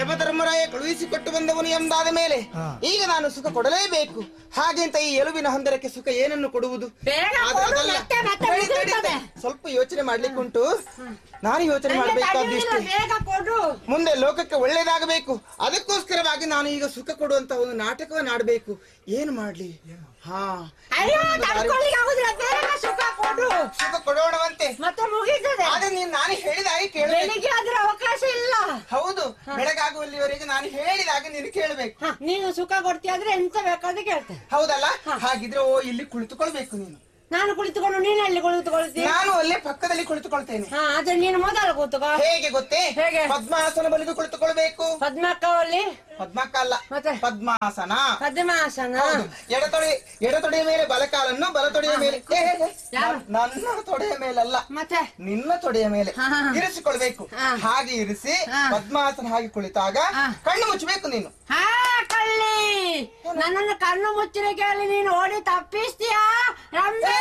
ಯಮಧರ್ಮರಾಯ ಕಳುಹಿಸಿಕೊಟ್ಟು ಬಂದವನು ಎಂದಾದ ಮೇಲೆ ಈಗ ನಾನು ಸುಖ ಕೊಡಲೇಬೇಕು ಹಾಗೆಂತ ಈ ಎಲುಬಿನ ಹಂದರಕ್ಕೆ ಸುಖ ಏನನ್ನು ಕೊಡುವುದು ಬೇಗ ಆದ್ರೆ ಕೊಡು, ಅದಲ್ಲ. ಮತ್ತೆ ಮತ್ತೆ ತಡಿ, ತಡಿ, ಮುಗಿರ್ತದೆ. ತಡಿ. ಸ್ವಲ್ಪ ಯೋಚನೆ ಮಾಡ್ಲಿಕ್ಕೆ ಉಂಟು ನಾನು ಯೋಚನೆ ನಂಗೆ ಮಾಡಬೇಕಾದಿಷ್ಟು ತಡೆಯುವುದಿಲ್ಲ, ಬೇಗ ಕೊಡು ಮುಂದೆ ಲೋಕಕ್ಕೆ ಒಳ್ಳೇದಾಗಬೇಕು ಅದಕ್ಕೋಸ್ಕರವಾಗಿ ನಾನು ಈಗ ಸುಖ ಕೊಡುವಂತ ಒಂದು ನಾಟಕವನ್ನು ಆಡಬೇಕು ಏನು ಮಾಡ್ಲಿ ಹಾ ಅಯ್ಯೋ ತಡ್ಕೊಳ್ಳಿಕ್ಕೆ ಆಗುದಿಲ್ಲ ಬೇಗ ಸುಖ ಕೊಡು ಸುಖ ಕೊಡೋಣವಂತೆ ಮತ್ತೆ ಮುಗೀತದೆ ಆದ್ರೆ ನೀನ್ ನಾನು ಹೇಳಿದಾಗೆ ಕೇಳಬೇಕು ಬೆಳಿಗ್ಗೆ ಆದ್ರೆ ಅವಕಾಶ ಇಲ್ಲ ಹೌದು ಬೆಳಗಾಗುವಲ್ಲಿವರೆಗೆ ನಾನು ಹೇಳಿದಾಗ ನೀನು ಕೇಳಬೇಕು ಹ, ನೀನು ಸುಖ ಕೊಡ್ತೀಯಾದ್ರೆ ಎಂತ ಬೇಕಾದ್ರೆ ಕೇಳ್ತೆ ಹೌದಲ್ಲ ಹಾಗಿದ್ರೆ ಓ ಇಲ್ಲಿ ಕುಳಿತುಕೊಳ್ಬೇಕು ನೀನು ನಾನು ಕುಳಿತುಕೊಂಡು ನೀನು ಅಲ್ಲಿ ಕುಳಿತುಕೊಳ್ತೀಯ ನಾನು ಅಲ್ಲೇ ಪಕ್ಕದಲ್ಲಿ ಕುಳಿತುಕೊಳ್ತೇನೆ ಹಾ ಆದ್ರೆ ನೀನು ಮೊದಲು ಕೂತುಕೋ ಹೇಗೆ ಗೊತ್ತೇ ಹೇಗೆ? ಪದ್ಮಾಸನ ಬಲಿದು ಕುಳಿತುಕೊಳ್ಬೇಕು ಪದ್ಮಕ್ಕ ಅಲ್ಲಿ ಪದ್ಮಕ್ಕ ಅಲ್ಲ ಮತ್ತೆ? ಪದ್ಮಾಸನ ಪದ್ಮಾಸನ ಹೌದು ಎಡತೊಡೆ ಎಡತೊಡೆಯ ಮೇಲೆ ಬಲಕಾಲನ್ನು ಬಲತೊಡೆಯ ಮೇಲೆ ಏ, ಏ, ಏ, ಯಾರು? ನನ್ನ ತೊಡೆಯ ಮೇಲಲ್ಲ ಮತ್ತೆ ನಿನ್ನ ತೊಡೆಯ ಮೇಲೆ ಹಾ, ಹಾ, ಹಾ. ಇರಿಸಿಕೊಳ್ಬೇಕು ಹಾ. ಹಾಗೆ ಇರಿಸಿ ಹಾ. ಪದ್ಮಾಸನ ಹಾಗೆ ಕುಳಿತಾಗ ಹಾ. ಕಣ್ಣು ಮುಚ್ಚಬೇಕು ನೀನು ಹಾ ಕಳ್ಳಿ ನನ್ನನ್ನು ಕಣ್ಣು ಮುಚ್ಚಿನ ಕೇಳಿ ನೀನು ಓಡಿ ತಪ್ಪಿಸ್ತೀಯಾ ರಂಬೆ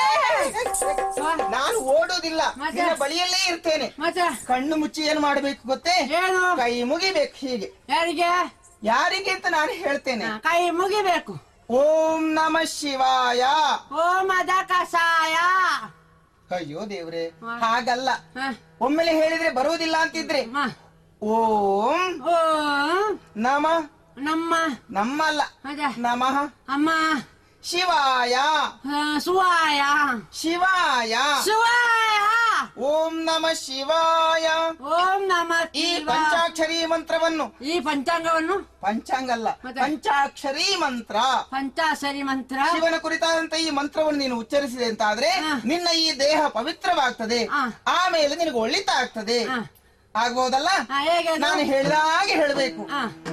ನಾನು ಓಡೋದಿಲ್ಲ ಮತ್ತೆ? ನಿನ್ನ ಬಳಿಯಲ್ಲೇ ಇರ್ತೇನೆ ಮತ್ತೆ ಕಣ್ಣು ಮುಚ್ಚಿ ಏನ್ ಮಾಡ್ಬೇಕು ಗೊತ್ತೇ ಏನು ಕೈ ಮುಗಿಬೇಕು ಹೀಗೆ ಯಾರಿಗೆ ಯಾರಿಗೆ ಅಂತ ನಾನು ಹೇಳ್ತೇನೆ ಹಾ, ಕೈ ಮುಗಿಬೇಕು ಓಂ ನಮ ಶಿವಾಯ ಓ ಮದ ಕಸಾಯ ಅಯ್ಯೋ ದೇವ್ರೆ ಹಾ. ಹಾಗಲ್ಲ ಹ, ಒಮ್ಮೆಲೆ ಹೇಳಿದ್ರೆ ಬರುವುದಿಲ್ಲ ಅಂತಿದ್ರೆ ಹ. ಓಂ ಓ ನಮ ನಮ್ಮ ನಮ್ಮಲ್ಲ ಅದೇ ನಮಃ ಅಮ್ಮ ಶಿವಾಯ ಆ, ಸುವಾಯ ಶಿವಾಯ ಸುವಾಯ ಓಂ ನಮ ಶಿವಾಯ ಓಂ ನಮ ಈ ಶಿವಾಯ. ಪಂಚಾಕ್ಷರಿ ಮಂತ್ರವನ್ನು ಈ ಪಂಚಾಂಗವನ್ನು ಪಂಚಾಂಗಲ್ಲ ಮತ್ತೆ? ಪಂಚಾಕ್ಷರಿ ಮಂತ್ರ ಪಂಚಾಸರಿ ಮಂತ್ರ ಶಿವನ ಕುರಿತಾದಂತ ಈ ಮಂತ್ರವನ್ನು ನೀನು ಉಚ್ಚರಿಸಿದೆ ಅಂತ ಆದ್ರೆ ಹಾ. ನಿನ್ನ ಈ ದೇಹ ಪವಿತ್ರವಾಗ್ತದೆ ಹಾ. ಆಮೇಲೆ ನಿನಗೆ ಒಳಿತಾಗ್ತದೆ ಹಾ. ಆಗ್ಬಹುದಲ್ಲ ಹಾ, ಹೇಗೆ ಅದು? ನಾನು ಹೇಳಿದ ಹಾಗೆ ಹೇಳಬೇಕು ಹಾ